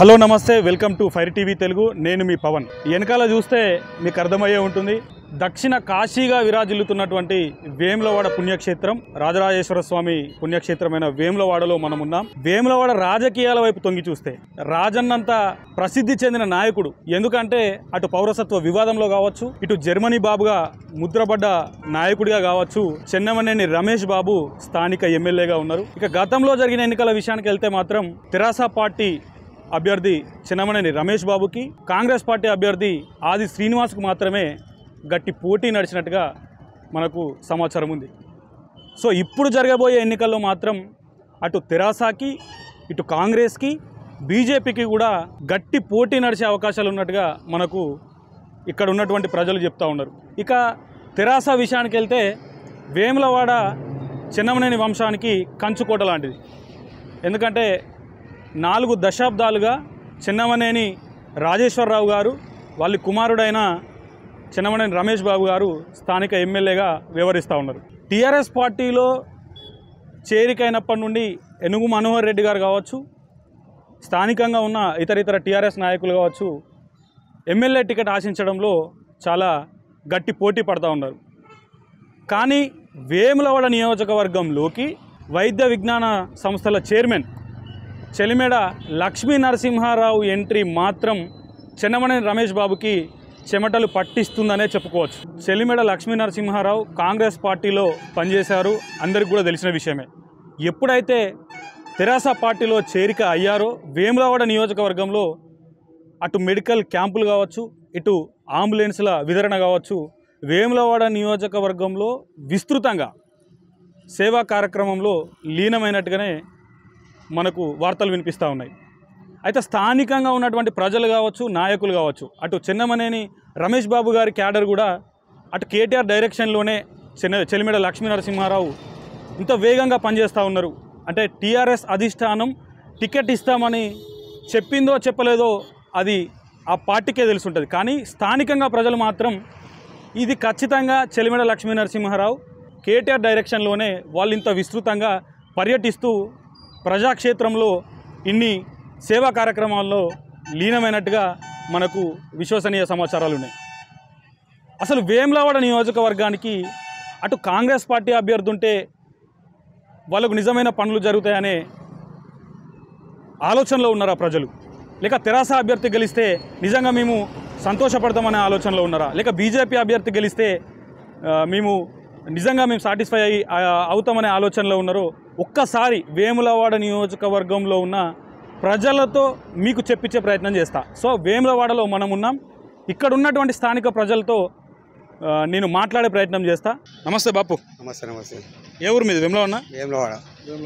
Hello నమస్తే welcome to Fire TV Telugu నేను మీ పవన్ వెనకాల చూస్తే మీకు అర్థమయ్యే ఉంటుంది దక్షిణ కాశీగా విరాజిల్లుతున్నటువంటి వేములవాడ పుణ్యక్షేత్రం రాజరాజేశ్వర స్వామి పుణ్యక్షేత్రమైన వేములవాడలో మనం ఉన్నాం వేములవాడ రాజకీయాల వైపు తొంగి చూస్తే రాజన్నంత ప్రసిద్ధి చెందిన నాయకుడు ఎందుకంటే అటు పౌరసత్వ వివాదంలో కావచ్చు ఇటు జర్మనీ బాబుగా ముద్రపడ్డ నాయకుడిగా కావచ్చు చెన్నమనేని రమేష్ బాబు స్థానిక ఎమ్మెల్యేగా ఉన్నారు ఇక గతంలో జరిగిన ఎన్నికల విషయానికి వెళ్తే మాత్రం తెరాస పార్టీ అభ్యర్థి చిన్నమనేని రమేష్ బాబుకి కాంగ్రెస్ పార్టీ అభ్యర్థి ఆది శ్రీనివాస్కు మాత్రమే గట్టి పోటీ నడిచినట్టుగా మనకు సమాచారం ఉంది సో ఇప్పుడు జరగబోయే ఎన్నికల్లో మాత్రం అటు తెరాసాకి ఇటు కాంగ్రెస్కి బీజేపీకి కూడా గట్టి పోటీ నడిచే అవకాశాలు ఉన్నట్టుగా మనకు ఇక్కడ ఉన్నటువంటి ప్రజలు చెప్తా ఉన్నారు ఇక తెరాస విషయానికి వెళ్తే వేములవాడ చిన్నమనేని వంశానికి కంచుకోట లాంటిది ఎందుకంటే నాలుగు దశాబ్దాలుగా చిన్నమనేని రాజేశ్వరరావు గారు వాళ్ళ కుమారుడైన చిన్నమనేని రమేష్ బాబు గారు స్థానిక ఎమ్మెల్యేగా వ్యవహరిస్తూ ఉన్నారు టీఆర్ఎస్ పార్టీలో చేరికైనప్పటి నుండి ఎనుగు మనోహర్ రెడ్డి గారు కావచ్చు స్థానికంగా ఉన్న ఇతర ఇతర టీఆర్ఎస్ నాయకులు కావచ్చు ఎమ్మెల్యే టికెట్ ఆశించడంలో చాలా గట్టి పోటీ పడతా ఉన్నారు కానీ వేములవాడ నియోజకవర్గంలోకి వైద్య విజ్ఞాన సంస్థల చైర్మన్ చెలిమేడ లక్ష్మీ నరసింహారావు ఎంట్రీ మాత్రం చెన్నమనేని రమేష్ బాబుకి చెమటలు పట్టిస్తుందనే చెప్పుకోవచ్చు చెలిమేడ లక్ష్మీ నరసింహారావు కాంగ్రెస్ పార్టీలో పనిచేశారు అందరికి కూడా తెలిసిన విషయమే ఎప్పుడైతే తెరాస పార్టీలో చేరిక అయ్యారో వేములవాడ నియోజకవర్గంలో అటు మెడికల్ క్యాంపులు కావచ్చు ఇటు అంబులెన్స్ల వితరణ కావచ్చు వేములవాడ నియోజకవర్గంలో విస్తృతంగా సేవా కార్యక్రమంలో లీనమైనట్టుగానే మనకు వార్తలు వినిపిస్తూ ఉన్నాయి అయితే స్థానికంగా ఉన్నటువంటి ప్రజలు కావచ్చు నాయకులు కావచ్చు అటు చిన్నమనేని రమేష్ బాబు గారి క్యాడర్ కూడా అటు కేటీఆర్ డైరెక్షన్లోనే చిన్న చెలిమెడ లక్ష్మీ నరసింహారావు ఇంత వేగంగా పనిచేస్తూ ఉన్నారు అంటే టీఆర్ఎస్ అధిష్టానం టికెట్ ఇస్తామని చెప్పిందో చెప్పలేదో అది ఆ పార్టీకే తెలిసి ఉంటుంది కానీ స్థానికంగా ప్రజలు మాత్రం ఇది ఖచ్చితంగా చెలిమెడ లక్ష్మీ నరసింహారావు కేటీఆర్ డైరెక్షన్లోనే వాళ్ళు ఇంత విస్తృతంగా పర్యటిస్తూ ప్రజాక్షేత్రంలో ఇన్ని సేవా కార్యక్రమాల్లో లీనమైనట్టుగా మనకు విశ్వసనీయ సమాచారాలు ఉన్నాయి అసలు వేములవాడ నియోజకవర్గానికి అటు కాంగ్రెస్ పార్టీ అభ్యర్థి ఉంటే వాళ్ళకు నిజమైన పనులు జరుగుతాయనే ఆలోచనలో ఉన్నారా ప్రజలు లేక తెరాస అభ్యర్థి గెలిస్తే నిజంగా మేము సంతోషపడతామనే ఆలోచనలో ఉన్నారా లేక బీజేపీ అభ్యర్థి గెలిస్తే ఆ, మేము నిజంగా మేము సాటిస్ఫై అయ్యి ఆ, అవుతామనే ఆలోచనలో ఉన్నారో ఒక్కసారి వేములవాడ నియోజకవర్గంలో ఉన్న ప్రజలతో మీకు చెప్పించే ప్రయత్నం చేస్తా సో వేములవాడలో మనం ఉన్నాం ఇక్కడ ఉన్నటువంటి స్థానిక ప్రజలతో ఆ, నేను మాట్లాడే ప్రయత్నం చేస్తా నమస్తే బాపు నమస్తే నమస్తే ఏ ఊరు మీది వేములవాడ వేములవాడ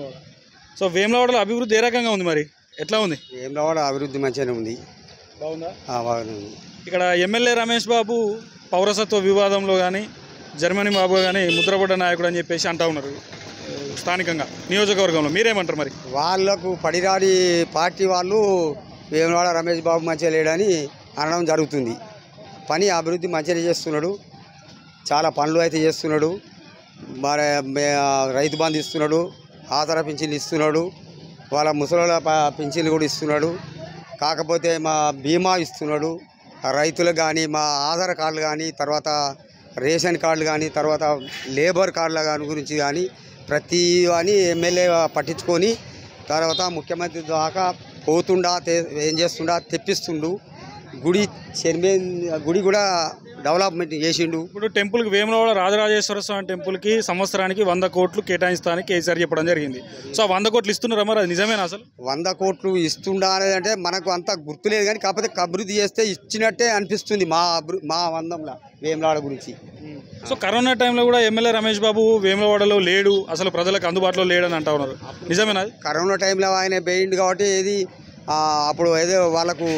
సో వేములవాడలో అభివృద్ధి ఏ రకంగా ఉంది మరి ఎట్లా ఉంది వేములవాడ అభివృద్ధి మంచిగానే ఉంది బాగుందా ఆ, బాగానే ఉంది ఇక్కడ ఎమ్మెల్యే రమేష్ బాబు పౌరసత్వ వివాదంలో కానీ జర్మనీ బాబు కానీ ముద్రపడ్డ నాయకుడు అని చెప్పేసి అంటా ఉన్నారు ఆ, స్థానికంగా నియోజకవర్గంలో మీరేమంటారు మరి వాళ్ళకు పడిరాని పార్టీ వాళ్ళు వేములవాడ రమేష్ బాబు మంచిగా లేడని అనడం జరుగుతుంది పని అభివృద్ధి మంచిగా చేస్తున్నాడు చాలా పనులు అయితే చేస్తున్నాడు మరి మే- రైతు బంధు ఇస్తున్నాడు ఆధార పింఛన్లు ఇస్తున్నాడు వాళ్ళ ముసలోళ్ళ ప- పింఛన్లు కూడా ఇస్తున్నాడు కాకపోతే మా బీమా ఇస్తున్నాడు ఆ రైతులకు కానీ మా ఆధార్ కార్డులు కానీ తర్వాత రేషన్ కార్డులు కానీ తర్వాత లేబర్ కార్డుల కానీ గురించి కానీ ప్రతి అని ఎమ్మెల్యే పట్టించుకొని తర్వాత ముఖ్యమంత్రి దాకా పోతుండా తే- ఏం చేస్తుండా తెప్పిస్తుండు గుడి చైర్మన్ గుడి కూడా డెవలప్మెంట్ చేసిండు ఇప్పుడు టెంపుల్కి వేములవాడ రాజరాజేశ్వర స్వామి టెంపుల్కి సంవత్సరానికి వంద కోట్లు కేటాయిస్తానని కేసీఆర్ చెప్పడం జరిగింది సో ఆ వంద కోట్లు ఇస్తున్నారా మరి అది నిజమేనా అసలు వంద కోట్లు ఇస్తుండా అనేది అంటే మనకు అంత గుర్తులేదు కానీ కాకపోతే అభివృద్ధి చేస్తే ఇచ్చినట్టే అనిపిస్తుంది మా అభివృ మా వందంలో వేములాడ గురించి సో కరోనా టైంలో కూడా ఎమ్మెల్యే రమేష్ బాబు వేములవాడలో లేడు అసలు ప్రజలకు అందుబాటులో లేడని అంటా ఉన్నారు నిజమేనా అది? కరోనా టైంలో ఆయన పోయిండు కాబట్టి ఏది ఆ, అప్పుడు ఏదో వాళ్ళకు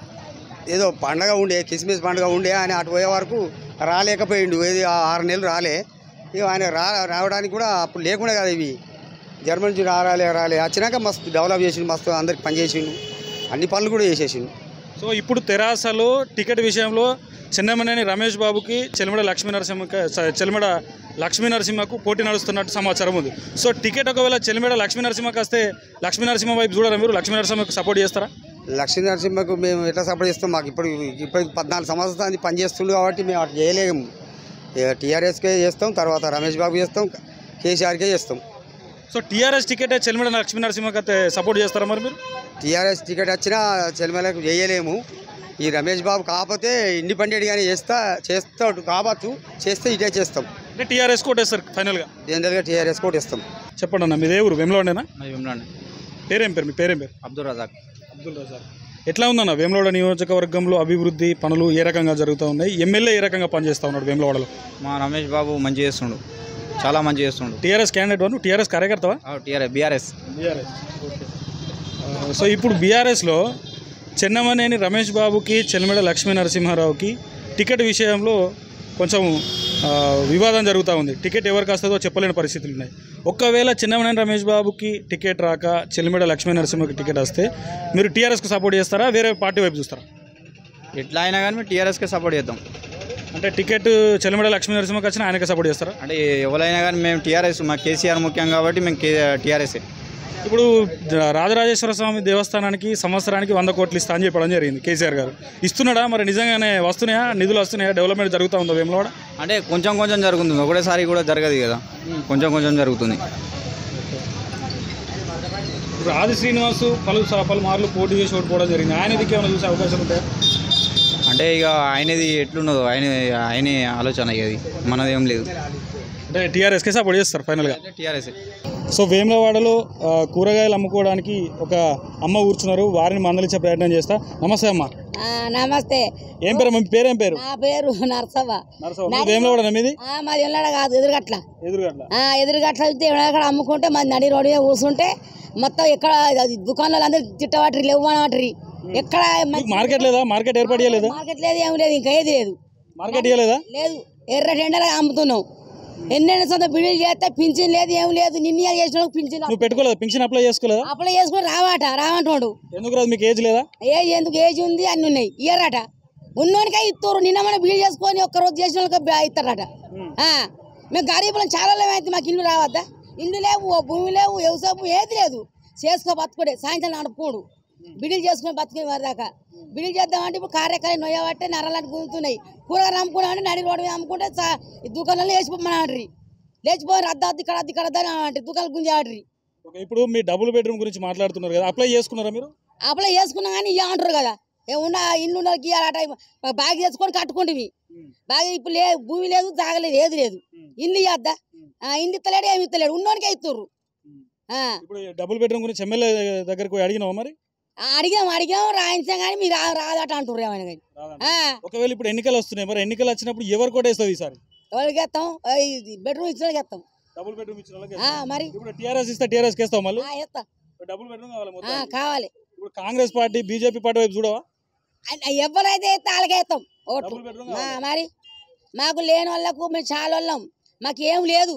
ఏదో పండగ ఉండే కిస్మిస్ పండగ ఉండే ఆయన అటు పోయే వరకు రాలేకపోయిండు ఏది ఆ ఆరు నెలలు రాలే ఇక ఆయన రా రావడానికి కూడా అప్పుడు లేకుండా కదా ఇవి జర్మనీ నుంచి రా- రాలే రాలే వచ్చినాక మస్తు డెవలప్ చేసిండు మస్తు అందరికి పని చేసిండు అన్ని పనులు కూడా చేసేసిండు సో ఇప్పుడు తెరాసలో టికెట్ విషయంలో చిన్నమనేని రమేష్ బాబుకి చెలిమడ లక్ష్మీ నరసింహ చెలిమడ లక్ష్మీ నరసింహకు పోటీ నడుస్తున్నట్టు సమాచారం ఉంది సో టికెట్ ఒకవేళ చెలిమడ లక్ష్మీ నరసింహకి వస్తే లక్ష్మీ నరసింహ వైపు చూడరా మీరు లక్ష్మీ నరసింహకు సపోర్ట్ చేస్తారా లక్ష్మీ నరసింహకు మేము ఎట్లా సపోర్ట్ చేస్తాం మాకు ఇప్పుడు ఇప్పుడు పద్నాలుగు సంవత్సరాలు పని చేస్తుండు కాబట్టి మేము అటు చేయలేము టీఆర్ఎస్కే చేస్తాం తర్వాత రమేష్ బాబు చేస్తాం కేసీఆర్కే చేస్తాం so TRS ticket Chelimida Lakshmi నరసింహకి అయితే సపోర్ట్ చేస్తారా మరి మీరు టీఆర్ఎస్ టికెట్ వచ్చినా చెల్మలకు చేయలేము ఈ రమేష్ బాబు కాకపోతే ఇండిపెండెంట్గానే చేస్తా చేస్తాడు కావచ్చు చేస్తే ఇటే చేస్తాం అంటే టీఆర్ఎస్ కొట్టేస్తారు ఫైనల్గా జనరల్గా టీఆర్ఎస్ కూడా ఇస్తాం చెప్పండి అన్న మీదే ఊరు వేములవాడేనా మరి విమలాండి పేరేం పేరు మీ పేరేం పేరు అబ్దుల్ రజాక్ అబ్దుల్ రజాక్ ఎట్లా ఉందన్న వేములవాడ నియోజకవర్గంలో అభివృద్ధి పనులు ఏ రకంగా జరుగుతూ ఉన్నాయి ఎమ్మెల్యే ఏ రకంగా పనిచేస్తూ ఉన్నాడు వేములవాడలో మా రమేష్ బాబు మంచి చేస్తుండు చాలా మంచి చేస్తుండు టీఆర్ఎస్ క్యాండిడేట్ వన్ టీఆర్ఎస్ కార్యకర్తవా టీఆర్ఎస్ బీఆర్ఎస్ బీఆర్ఎస్ సో ఇప్పుడు బీఆర్ఎస్లో చెన్నమనేని రమేష్ బాబుకి చెల్లిమెడ లక్ష్మీ నరసింహారావుకి టికెట్ విషయంలో కొంచెం ఆ, వివాదం జరుగుతూ ఉంది టికెట్ ఎవరికి వస్తుందో చెప్పలేని పరిస్థితులు ఉన్నాయి ఒక్కవేళ చిన్నమనేని రమేష్ బాబుకి టికెట్ రాక చెల్లిమెడ లక్ష్మీ నరసింహకి టికెట్ వస్తే మీరు టీఆర్ఎస్కి సపోర్ట్ చేస్తారా వేరే పార్టీ వైపు చూస్తారా ఎట్లా అయినా కానీ మేము టీఆర్ఎస్కే సపోర్ట్ చేద్దాం అంటే టికెట్ చెల్లిమెడ లక్ష్మీ నరసింహకి వచ్చినా ఆయనకే సపోర్ట్ చేస్తారా అంటే ఎవరైనా కానీ మేము టీఆర్ఎస్ మా కేసీఆర్ ముఖ్యం కాబట్టి మేము కే టీఆర్ఎస్ఏ ఇప్పుడు రాజరాజేశ్వర స్వామి దేవస్థానానికి సంవత్సరానికి వంద కోట్లు ఇస్తా అని చెప్పడం జరిగింది కేసీఆర్ గారు ఇస్తున్నాడా మరి నిజంగానే వస్తున్నాయా నిధులు వస్తున్నాయా డెవలప్మెంట్ జరుగుతూ ఉందో వేములవాడ అంటే కొంచెం కొంచెం జరుగుతుంది ఒకటేసారి కూడా జరగదు కదా కొంచెం కొంచెం జరుగుతుంది ఇప్పుడు ఆది శ్రీనివాస్ పలు పలు మార్లు పోటీ చేసి ఓడిపోవడం జరిగింది ఆయన దిక్కు ఏమైనా చూసే అవకాశం ఉంటాయా అంటే ఇక ఆయనది ఎట్లున్నదో ఆయన ఆయనే ఆలోచన ఇక అది మనది ఏం లేదు అంటే టీఆర్ఎస్కే సపోర్ట్ చేస్తారు ఫైనల్గా టీఆర్ఎస్ఏ సో వేములవాడలో ఆ, కూరగాయలు అమ్ముకోవడానికి ఒక అమ్మ కూర్చున్నారు వారిని మందలించే ప్రయత్నం చేస్తా నమస్తే అమ్మ ఆ, నమస్తే ఏం పేరు మీ పేరేం పేరు నా పేరు నరసవ్వ నరసమ్మ మీ వేములవాడ మీది ఆ, మాది ఎల్లడ కాదు ఎదురుగట్ల ఎదురుగట్ల ఆ, ఎదురుగట్ల వెళ్తే ఎక్కడ అమ్ముకుంటే మాది నడి రోడ్డు మీద కూర్చుంటే మొత్తం ఎక్కడ అది దుకాణాలు అందరూ తిట్టవాటరి లేవనవాటరి ఎక్కడ మంచి- మార్కెట్ లేదా మార్కెట్ ఏర్పాటు చేయలేదా మార్కెట్ లేదు ఏం లేదు ఇంకా ఏది లేదు మార్కెట్ ఇవ్వలేదా లేదు ఎర్ర టెండర్గా అమ్ముతున్నాం ఎన్నెన్ని సొంత బిల్లులు చేస్తే పింఛన్ లేదు ఏం లేదు నిన్న చేసిన వాళ్ళకి పింఛన్ నువ్వు పెట్టుకోలేదా పింఛన్ అప్లై చేసుకోలేదా అప్లై చేసుకుని రావాట రావంటాడు ఎందుకు రాదు మీకు ఏజ్ లేదా ఏజ్ ఎందుకు ఏజ్ ఉంది అన్ని ఉన్నాయి ఇయ్యరట ఉన్నోనికే ఇస్తారు నిన్న మన బిల్ చేసుకొని ఒక్క రోజు చేసిన వాళ్ళకి బా- ఇస్తారట ఆ, మేము గరీబులం చాలా అయితే మాకు ఇల్లు రావద్దా ఇల్లు లేవు ఓ భూమి లేవు వ్యవసాయం ఏది లేదు చేసుకో బతుకుడే సాయంత్రం నడుపుకోడు బిడిలు చేసుకొని బతుకునే వారి దాకా బిడిలు చేద్దామంటే ఇప్పుడు కార్యకాలం నొయ్యబట్టే నరలాంటి గుంతున్నాయి కూరగాయలు అమ్ముకున్నామంటే నడి రోడ్డు మీద అమ్ముకుంటే సా- ఈ దుకాణంలో లేచిపోమని లేచిపోయి అద్ద అద్దు ఇక్కడ అద్దు ఇక్కడ అద్దని అంటే దుకాణాలు గుంజాడ్రి ఓకే ఇప్పుడు మీ డబుల్ బెడ్రూమ్ గురించి మాట్లాడుతున్నారు కదా అప్లై చేసుకున్నారా మీరు అప్లై చేసుకున్నా కానీ ఇయ్య అంటారు కదా ఏమున్నా ఇల్లు ఉన్న వాళ్ళకి ఇయ్యాలట బాగా చేసుకొని కట్టుకుంటుంది బాగా ఇప్పుడు లే భూమి లేదు తాగలేదు ఏది లేదు ఇల్లు ఇయ్యద్దా ఇల్లు ఇస్తలేడు ఏమి ఇస్తలేడు ఉన్నోనికే ఇస్తుర్రు ఆ, ఇప్పుడు డబుల్ బెడ్రూమ్ గురించి ఎమ్మెల్యే దగ్గరికి పోయి అడిగినావా మరి అడిగాం అడిగాం రాయించాం కానీ మీరు రా- రాదట అంటారు ఏమైనా కానీ ఆ, ఒకవేళ ఇప్పుడు ఎన్నికలు వస్తున్నాయి మరి ఎన్నికలు వచ్చినప్పుడు ఎవరు కొట్టేస్తుంది ఈసారి ఎవరికి వేస్తాం బెడ్రూమ్ ఇచ్చిన వాళ్ళకి వేస్తాం డబుల్ బెడ్రూమ్ ఇచ్చిన వాళ్ళకి ఆ, మరి ఇప్పుడు టీఆర్ఎస్ ఇస్తే టీఆర్ఎస్ వేస్తావు మళ్ళీ ఆ, వేస్తా డబుల్ బెడ్రూమ్ కావాలి ఆ, మొత్తం కావాలి ఇప్పుడు కాంగ్రెస్ పార్టీ బీజేపీ పార్టీ వైపు చూడవా అ- ఎవరైతే వేస్తే వాళ్ళకే వేస్తాం ఓట్లు డబుల్ బెడ్రూమ్ ఆ, మరి మాకు లేని వాళ్ళకు మేము చాలా వాళ్ళం మాకు ఏం లేదు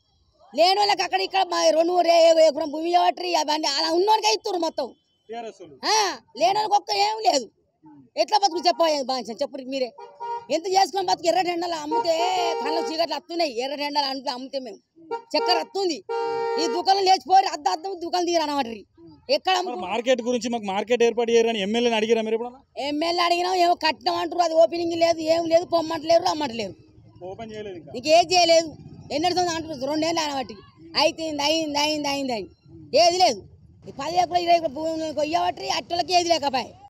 లేని వాళ్ళకి అక్కడ ఇక్కడ మా రెండు మూడు ఏ- ఎకరం భూమి ఇవ్వట్రి అవన్నీ అలా ఉన్నోనికే ఇస్తున్నారు మొత్తం టీఆర్ఎస్ ఆ, లేని వాళ్ళకి ఒక్క ఏం లేదు ఎట్లా బతుకు చెప్ప బాగా చెప్పు మీరే ఎంత చేసుకొని బతుకు ఎర్ర టెండలు అమ్మితే కళ్ళకు చీకట్లు వస్తున్నాయి ఎర్ర టెండలు అంటే అమ్మితే మేము చక్కెర వస్తుంది ఈ దుకాణం లేచిపోయి అద్దం అద్దం దుకాణం దిగిరు అనమాట ఎక్కడ మరి అమ్ముకో మార్కెట్ గురించి మాకు మార్కెట్ ఏర్పాటు చేయరని ఎమ్మెల్యేని అడిగిరా మీరు ఇప్పుడు ఎమ్మెల్యే అడిగినాం ఏమో కట్టినాం అంటారు అది ఓపెనింగ్ లేదు ఏం లేదు పొమ్మంటలేరు రమ్మంటలేరు ఓపెన్ చేయలేదు ఇంకా ఇంకేం చేయలేదు ఎన్నటి సంవత్సరం అంటున్నారు రెండేళ్ళు అనబట్టి అయితే అయింది అయింది అయింది అయింది ఏది లేదు ఈ పది ఎకరాలు ఇరవై ఎకరాలు భూమి కొయ్యబట్టి అట్టలకి ఏది లేకపోయి